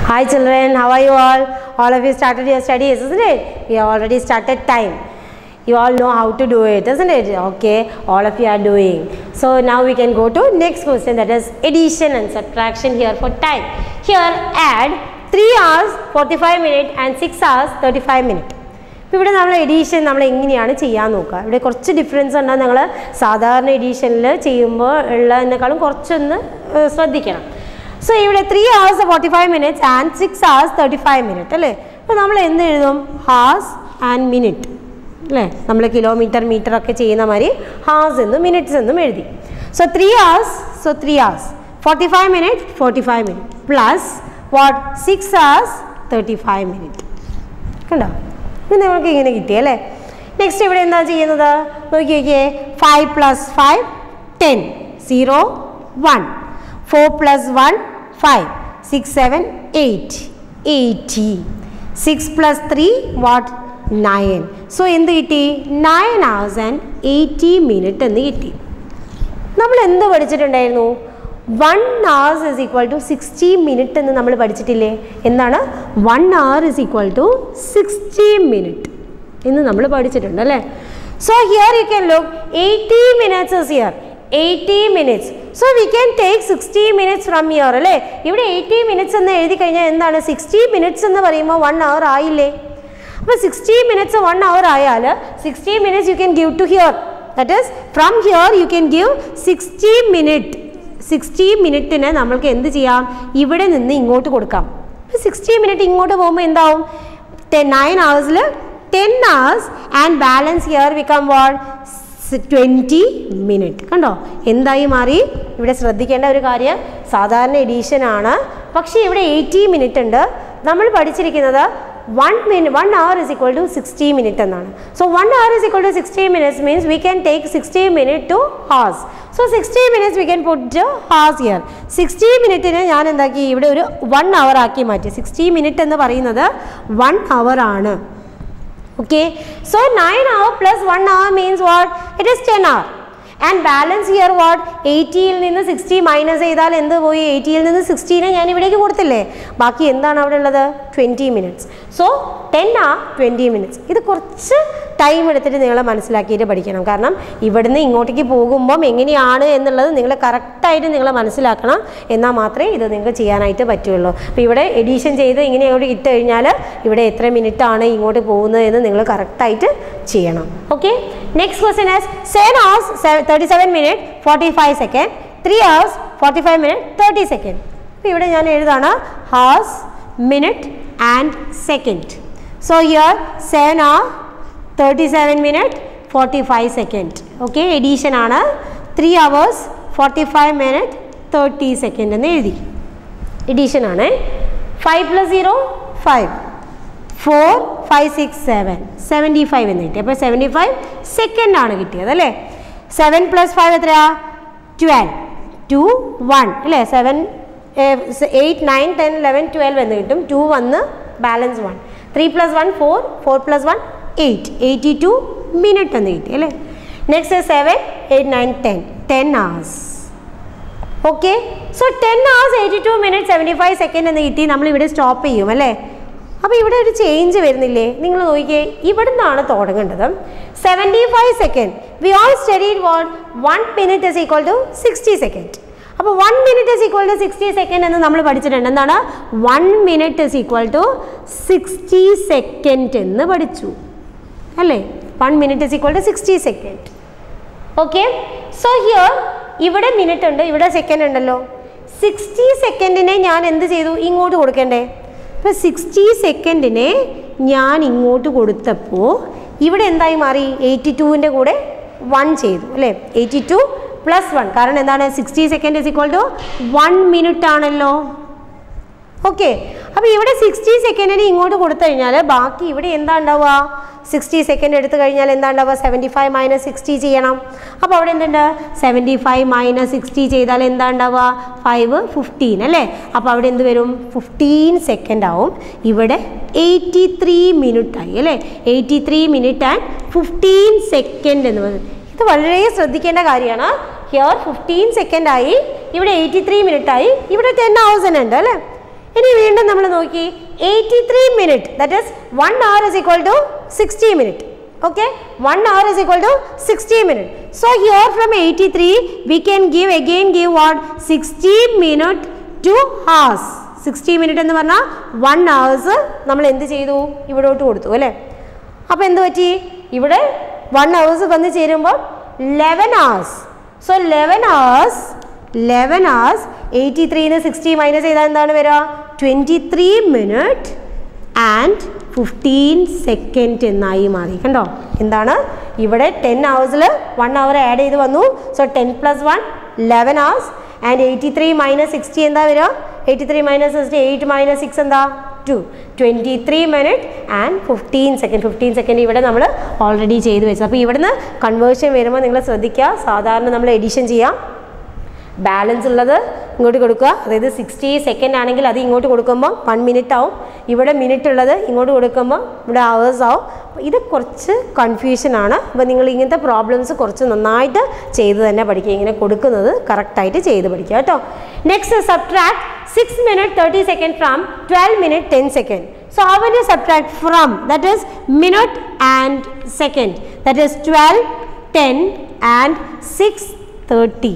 Hi children, how are you all? All of you started your studies, isn't it? We have already started time. You all know how to do it, isn't it? Okay, all of you are doing. So now we can go to next question that is addition and subtraction here for time. Here add 3 hours 45 minutes and 6 hours 35 minutes. ഇപ്പോൾ ഇവിടെ നമ്മൾ edition നമ്മൾ എങ്ങനെയാണ് ചെയ്യാൻ നോക്കുക ഇവിടെ കുറച്ച് difference ഉണ്ടോ നിങ്ങൾ സാധാരണ എഡീഷനിൽ ചെയ്യുമ്പോൾ ഉള്ളതിനേക്കാളും കുറച്ചൊന്ന് ഏഹ്, ശ്രദ്ധിക്കണം സോ ഇവിടെ three hours forty five minutes and six hours thirty five minute അല്ലേ അപ്പോൾ നമ്മൾ എന്ത് എഴുതും ഹാസ് ആൻഡ് മിനിറ്റ് അല്ലേ നമ്മൾ കിലോമീറ്റർ മീറ്റർ ഒക്കെ ചെയ്യുന്ന മാതിരി ഹാസ് എന്നും മിനിറ്റ്സ് എന്നും എഴുതി so three hours so three hours forty five minute forty five minute plus what six hours thirty five minute കണ്ടോ ഇത് നമുക്ക് ഇങ്ങനെ കിട്ടി അല്ലേ നെക്സ്റ്റ് ഇവിടെ എന്താ ചെയ്യുന്നത് നോക്കി നോക്കിയേ five plus five ten zero one four plus one five six seven eight eighty six plus three what nine so എന്ത് കിട്ടി nine hours and eighty minute എന്ന് കിട്ടി നമ്മൾ എന്ത് പഠിച്ചിട്ടുണ്ടായിരുന്നു one hours is equal to sixty minute എന്ന് നമ്മൾ പഠിച്ചിട്ടില്ലേ എന്താണ് one hour is equal to sixty minute എന്ന് നമ്മൾ പഠിച്ചിട്ടുണ്ട് അല്ലേ so here you can look eighty minutes is here eighty minutes so we can take sixty minutes from here അല്ലേ ഇവിടെ എയ്റ്റി മിനിറ്റ്സ് എന്ന് എഴുതി കഴിഞ്ഞാൽ എന്താണ് സിക്സ്റ്റി മിനിറ്റ്സ് എന്ന് പറയുമ്പോൾ വൺ hour ആയില്ലേ അപ്പോൾ സിക്സ്റ്റി മിനിറ്റ്സ് വൺ അവർ ആയാൽ sixty minutes you can give to here that is from here you can give sixty minute sixty മിനിറ്റിന് നമ്മൾക്ക് എന്ത് ചെയ്യാം ഇവിടെ നിന്ന് ഇങ്ങോട്ട് കൊടുക്കാം സിക്സ്റ്റി മിനിറ്റ് ഇങ്ങോട്ട് പോകുമ്പോൾ എന്താവും ടെൻ നയൻ ഹവേഴ്സിൽ ten hours and balance here become what twenty minute കണ്ടോ എന്തായി മാറി ഇവിടെ ശ്രദ്ധിക്കേണ്ട ഒരു കാര്യം സാധാരണ എഡീഷൻ ആണ് പക്ഷേ ഇവിടെ എയ്റ്റി മിനിറ്റ് ഉണ്ട് നമ്മൾ പഠിച്ചിരിക്കുന്നത് one minute one hour is equal to sixty minute എന്നാണ് so one hour is equal to sixty minutes means we can take sixty minute to hours so sixty minutes we can put hours here sixty മിനിറ്റിന് ഞാൻ എന്താക്കി ഇവിടെ ഒരു one hour ആക്കി മാറ്റി sixty minute എന്ന് പറയുന്നത് വൺ അവർ ആണ് okay so 9 hour plus 1 hour means what it is 10 hour and balance here what എയ്റ്റിയിൽ നിന്ന് സിക്സ്റ്റി മൈനസ് ചെയ്താൽ എന്ത് പോയി എയ്റ്റിയിൽ നിന്ന് സിക്സ്റ്റീനെ ഞാൻ ഇവിടേക്ക് കൊടുത്തില്ലേ ബാക്കി എന്താണ് അവിടെ ഉള്ളത് ട്വൻറ്റി മിനിറ്റ്സ് സോ ടെൻ ആ ട്വൻറ്റി മിനിറ്റ്സ് ഇത് കുറച്ച് ടൈം എടുത്തിട്ട് നിങ്ങൾ മനസ്സിലാക്കിയിട്ട് പഠിക്കണം കാരണം ഇവിടുന്ന് ഇങ്ങോട്ടേക്ക് പോകുമ്പം എങ്ങനെയാണ് എന്നുള്ളത് നിങ്ങൾ കറക്റ്റായിട്ട് നിങ്ങൾ മനസ്സിലാക്കണം എന്നാൽ മാത്രമേ ഇത് നിങ്ങൾക്ക് ചെയ്യാനായിട്ട് പറ്റുള്ളൂ അപ്പോൾ ഇവിടെ എഡീഷൻ ചെയ്ത് ഇങ്ങനെ അങ്ങോട്ട് ഇട്ട് കഴിഞ്ഞാൽ ഇവിടെ എത്ര മിനിറ്റ് ആണ് ഇങ്ങോട്ട് പോകുന്നത് എന്ന് നിങ്ങൾ കറക്റ്റായിട്ട് ചെയ്യണം okay next question as seven hours thirty seven minute forty five second three hours forty five minute thirty second അപ്പോൾ ഇവിടെ ഞാൻ എഴുതാണ് hours minute and second so here seven hour thirty seven minute forty five second okay addition ആണ് three hours forty five minute thirty second എന്ന് എഴുതി addition ആണ് five plus zero five four five six seven seventy five എന്ന് കിട്ടി അപ്പോൾ seventy five second ആണ് കിട്ടിയത് അല്ലേ സെവൻ പ്ലസ് ഫൈവ് എത്രയാ ട്വൽവ് ടു വൺ അല്ലേ seven eight nine ten eleven twelve എന്ന് കിട്ടും ടു വന്ന് balance one three plus one four four plus one eight eighty two minute എന്ന് കിട്ടി അല്ലേ next seven eight nine ten ten hours okay so ten hours eighty two minute seventy five second എന്ന് കിട്ടി നമ്മൾ ഇവിടെ stop ചെയ്യും അല്ലേ അപ്പോൾ ഇവിടെ ഒരു ചേഞ്ച് വരുന്നില്ലേ നിങ്ങൾ നോക്കിയേ ഇവിടെ നിന്നാണ് തുടങ്ങേണ്ടത് seventy five second we all studied what one minute is equal to sixty second അപ്പോൾ one minute is equal to sixty second എന്ന് നമ്മൾ പഠിച്ചിട്ടുണ്ട് എന്താണ് one minute is equal to sixty second എന്ന് പഠിച്ചു അല്ലേ one minute is equal to sixty second okay so here ഇവിടെ minute ഉണ്ട് ഇവിടെ സെക്കൻഡ് ഉണ്ടല്ലോ സിക്സ്റ്റി സെക്കൻഡിനെ ഞാൻ എന്ത് ചെയ്തു ഇങ്ങോട്ട് കൊടുക്കണ്ടേ അപ്പോൾ സിക്സ്റ്റി സെക്കൻഡിനെ ഞാൻ ഇങ്ങോട്ട് കൊടുത്തപ്പോൾ ഇവിടെ എന്തായി മാറി എയ്റ്റി ടുവിൻ്റെ കൂടെ വൺ ചെയ്തു അല്ലേ എയ്റ്റി ടു പ്ലസ് വൺ കാരണം എന്താണ് sixty second is equal to one minute ആണല്ലോ ഓക്കെ അപ്പോൾ ഇവിടെ സിക്സ്റ്റി സെക്കൻഡിന് ഇങ്ങോട്ട് കൊടുത്തു കഴിഞ്ഞാൽ ബാക്കി ഇവിടെ എന്താ ഉണ്ടാവുക സിക്സ്റ്റി സെക്കൻഡ് എടുത്തു കഴിഞ്ഞാൽ എന്താ ഉണ്ടാവുക സെവൻറ്റി ഫൈവ് മൈനസ് സിക്സ്റ്റി ചെയ്യണം അപ്പോൾ അവിടെ എന്തുണ്ട് സെവൻറ്റി ഫൈവ് മൈനസ് സിക്സ്റ്റി ചെയ്താൽ എന്താ ഉണ്ടാവുക ഫൈവ് ഫിഫ്റ്റീൻ അല്ലേ അപ്പോൾ അവിടെ എന്ത് വരും ഫിഫ്റ്റീൻ സെക്കൻഡ് ആവും ഇവിടെ എയ്റ്റി ത്രീ മിനിറ്റ് ആയി അല്ലേ eighty three minute and fifteen second എന്ന് പറയുന്നത് ഇത് വളരെ ശ്രദ്ധിക്കേണ്ട കാര്യമാണ് ഹിയർ ഫിഫ്റ്റീൻ സെക്കൻഡ് ആയി ഇവിടെ എയ്റ്റി ത്രീ മിനിറ്റ് ആയി ഇവിടെ ടെൻ ഹൗസൻഡ് ഉണ്ട് അല്ലേ ഇനി വീണ്ടും നമ്മൾ നോക്കി eighty three minute that is one hour is equal to sixty minute okay 1 hour is equal to 60 minutes so here from 83 we can give again give what 60 minute to hours 60 minute എന്ന് പറഞ്ഞാൽ one hours നമ്മൾ എന്ത് ചെയ്തു ഇവിടോട്ട് കൊടുത്തു അല്ലേ അപ്പോൾ എന്ത് പറ്റി ഇവിടെ വൺ ഹവേഴ്സ് വന്ന് ചേരുമ്പോൾ eleven hours so eleven hours eleven hours eighty ത്രീന്ന് സിക്സ്റ്റി മൈനസ് ചെയ്താൽ എന്താണ് വരിക twenty three minute and fifteen second എന്നായി മാറി കണ്ടോ എന്താണ് ഇവിടെ ടെൻ ഹവേഴ്സിൽ വൺ അവർ ആഡ് ചെയ്ത് വന്നു so ten plus one eleven hours and eighty three minus sixty എന്താ വരിക eighty three minus sixty eight minus six എന്താ two twenty three minute and fifteen second fifteen second ഇവിടെ നമ്മൾ already ചെയ്ത് വെച്ചു അപ്പോൾ ഇവിടുന്ന് കൺവേർഷൻ വരുമ്പോൾ നിങ്ങൾ ശ്രദ്ധിക്കുക സാധാരണ നമ്മൾ എഡിഷൻ ചെയ്യാം ബാലൻസ് ഉള്ളത് ഇങ്ങോട്ട് കൊടുക്കുക അതായത് സിക്സ്റ്റി സെക്കൻഡ് ആണെങ്കിൽ അത് ഇങ്ങോട്ട് കൊടുക്കുമ്പോൾ വൺ മിനിറ്റ് ആവും ഇവിടെ മിനിറ്റ് ഉള്ളത് ഇങ്ങോട്ട് കൊടുക്കുമ്പോൾ ഇവിടെ അവേഴ്സ് ആവും അപ്പോൾ ഇത് കുറച്ച് കൺഫ്യൂഷൻ ആണ് അപ്പോൾ നിങ്ങൾ ഇങ്ങനത്തെ പ്രോബ്ലംസ് കുറച്ച് നന്നായിട്ട് ചെയ്ത് തന്നെ പഠിക്കുക ഇങ്ങനെ കൊടുക്കുന്നത് കറക്റ്റായിട്ട് ചെയ്ത് പഠിക്കുക കേട്ടോ next subtract six minute thirty second from twelve minute ten second So how will you subtract from that is minute and second that is 12, 10 and 6, 30.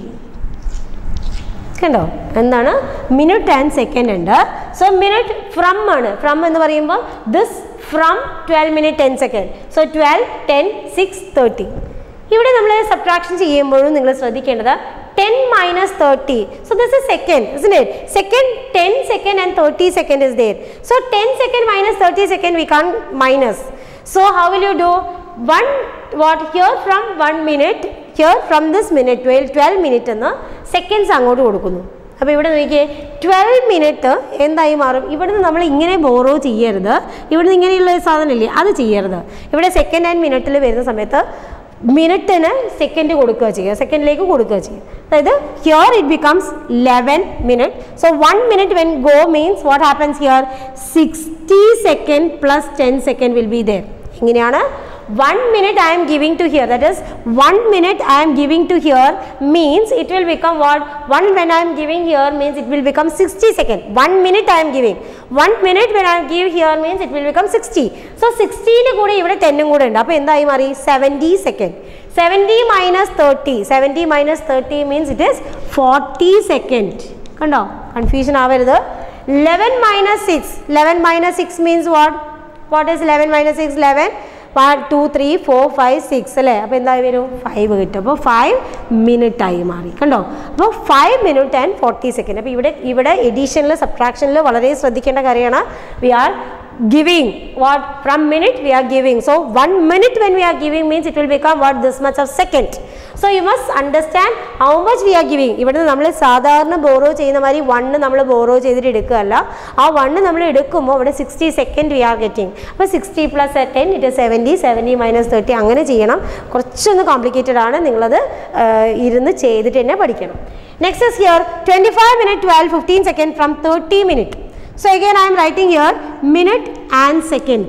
കണ്ടോ എന്താണ് മിനിറ്റ് ആൻഡ് സെക്കൻഡ് ഉണ്ട് സോ മിനിറ്റ് ഫ്രം ആണ് from എന്ന് പറയുമ്പോൾ this from twelve minute ten second so twelve ten six thirty ഇവിടെ നമ്മൾ subtraction ചെയ്യുമ്പോഴും നിങ്ങൾ ശ്രദ്ധിക്കേണ്ടത് ten minus thirty so this is second isn't it second ten second and thirty second is there so ten second minus thirty second we can minus so how will you do one what here from one minute here from this minute twelve twelve minute എന്ന് seconds അങ്ങോട്ട് കൊടുക്കുന്നു അപ്പോൾ ഇവിടെ നോക്കിയേ twelve minute എന്തായി മാറും ഇവിടുന്ന് നമ്മൾ ഇങ്ങനെ ബോറോ ചെയ്യരുത് ഇവിടുന്ന് ഇങ്ങനെയുള്ള ഒരു സാധനമില്ലേ അത് ചെയ്യരുത് ഇവിടെ സെക്കൻഡ് ആൻഡ് മിനിറ്റിൽ വരുന്ന സമയത്ത് മിനിറ്റിന് സെക്കൻഡ് കൊടുക്കുക ചെയ്യുക സെക്കൻഡിലേക്ക് കൊടുക്കുക ചെയ്യുക അതായത് here it becomes eleven minute so one minute when go means what happens here sixty second plus ten second will be there എങ്ങനെയാണ് one minute I am giving to here that is one minute I am giving to here means it will become what one when I am giving here means it will become 60 second one minute I am giving one minute when I give here means it will become 60 so 60 ന് കൂടെ ഇവിടെ 10 ഉം കൂടെ ഉണ്ട് അപ്പോൾ എന്തായി മാറി 70 second 70 minus thirty seventy minus thirty means it is forty second കണ്ടോ കൺഫ്യൂഷൻ ആവരുത് eleven minus six eleven minus six means what what is eleven minus six eleven one two three four five six അല്ലേ അപ്പോൾ എന്തായി വരും five കിട്ടും അപ്പോൾ five minute ആയി മാറി കണ്ടോ അപ്പോൾ five minute and forty second അപ്പോൾ ഇവിടെ ഇവിടെ എഡീഷനിൽ സബ്ട്രാക്ഷനിൽ വളരെ ശ്രദ്ധിക്കേണ്ട കാര്യമാണ് we are giving what from minute we are giving so one minute when we are giving means it will become what this much of second so you must understand how much we are giving ഇവിടെ നമ്മൾ സാധാരണ borrow ചെയ്യുന്ന മാതിരി one നമ്മൾ borrow ചെയ്തിട്ട് എടുക്കുകയല്ല ആ one നമ്മൾ എടുക്കുമ്പോൾ ഇവിടെ sixty second we are getting അപ്പോൾ sixty plus ten it seventy seventy minus thirty അങ്ങനെ ചെയ്യണം കുറച്ചൊന്ന് കോംപ്ലിക്കേറ്റഡ് ആണ് നിങ്ങളത് ഇരുന്ന് ചെയ്തിട്ട് തന്നെ പഠിക്കണം next is here twenty five minute twelve fifteen second from thirty minute So again I am writing here minute and second.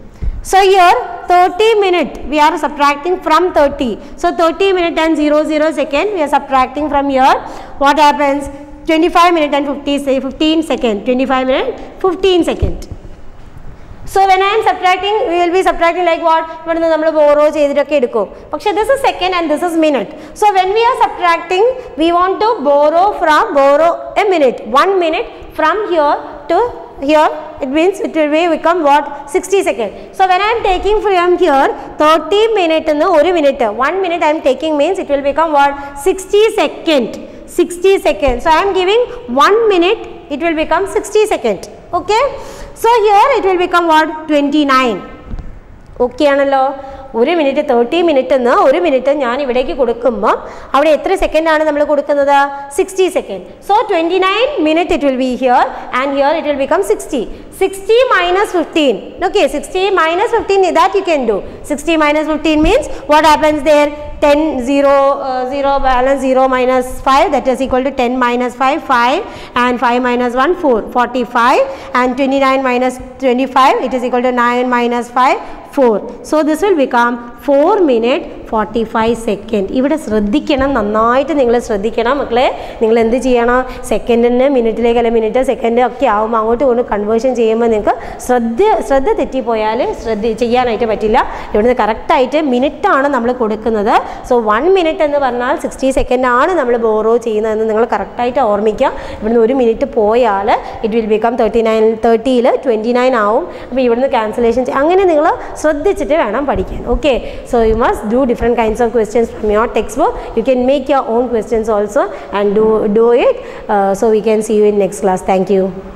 So here 30 minute we are subtracting from 30. So 30 minute and 0 0 second we are subtracting from here. What happens? 25 minute and 50 say 15 second. 25 minute 15 second. So when I'm subtracting we will be subtracting like what ഇവിടുന്ന് നമ്മൾ borrow ചെയ്തിട്ടൊക്കെ എടുക്കും പക്ഷേ this is second and this is minute so when we are subtracting we want to borrow from borrow a minute one minute from here to here it means it will be become what 60 second so when i am taking from here 30 minute എന്ന് ഒരു minute 1 minute i am taking means it will become what 60 second 60 second so i am giving 1 minute it will become 60 second okay so here it will become what 29 okay ആണല്ലോ ഒരു minute thirty minute എന്ന് ഒരു minute ഞാൻ ഇവിടേക്ക് കൊടുക്കുമ്പോൾ അവിടെ എത്ര second ആണ് നമ്മൾ കൊടുക്കുന്നത് sixty second so twenty nine minute it will be here and here it will become sixty sixty minus fifteen okay sixty minus fifteen that you can do sixty minus fifteen means what happens there 10 0 uh, 0 balance 0 minus 5 that is equal to 10 minus 5 5 and 5 minus 1 4 45 and 29 minus 25 it is equal to 9 minus 5 four so this will become four minute forty five second ഇവിടെ ശ്രദ്ധിക്കണം നന്നായിട്ട് നിങ്ങൾ ശ്രദ്ധിക്കണം മക്കളെ നിങ്ങൾ എന്ത് ചെയ്യണം സെക്കൻഡിന് മിനിറ്റിലേക്ക് അല്ലെങ്കിൽ മിനിറ്റ് സെക്കൻഡ് ഒക്കെ ആകുമ്പോൾ അങ്ങോട്ട് കൊണ്ട് കൺവേർഷൻ ചെയ്യുമ്പോൾ നിങ്ങൾക്ക് ശ്രദ്ധ ശ്രദ്ധ തെറ്റിപ്പോയാൽ ശ്രദ്ധ ചെയ്യാനായിട്ട് പറ്റില്ല ഇവിടുന്ന് കറക്റ്റായിട്ട് മിനിറ്റാണ് നമ്മൾ കൊടുക്കുന്നത് സോ വൺ മിനിറ്റ് എന്ന് പറഞ്ഞാൽ സിക്സ്റ്റി സെക്കൻഡ് ആണ് നമ്മൾ ബോറോ ചെയ്യുന്നതെന്ന് നിങ്ങൾ കറക്റ്റായിട്ട് ഓർമ്മിക്കുക ഇവിടുന്ന് ഒരു മിനിറ്റ് പോയാൽ it will become thirty nine തേർട്ടിയിൽ ട്വൻറ്റി നയൻ ആവും അപ്പോൾ ഇവിടുന്ന് ക്യാൻസലേഷൻ അങ്ങനെ നിങ്ങൾ ശ്രദ്ധിച്ചിട്ട് വേണം പഠിക്കാൻ okay so you must do different kinds of questions from your text book you can make your own questions also and do do it so we can see you in next class thank U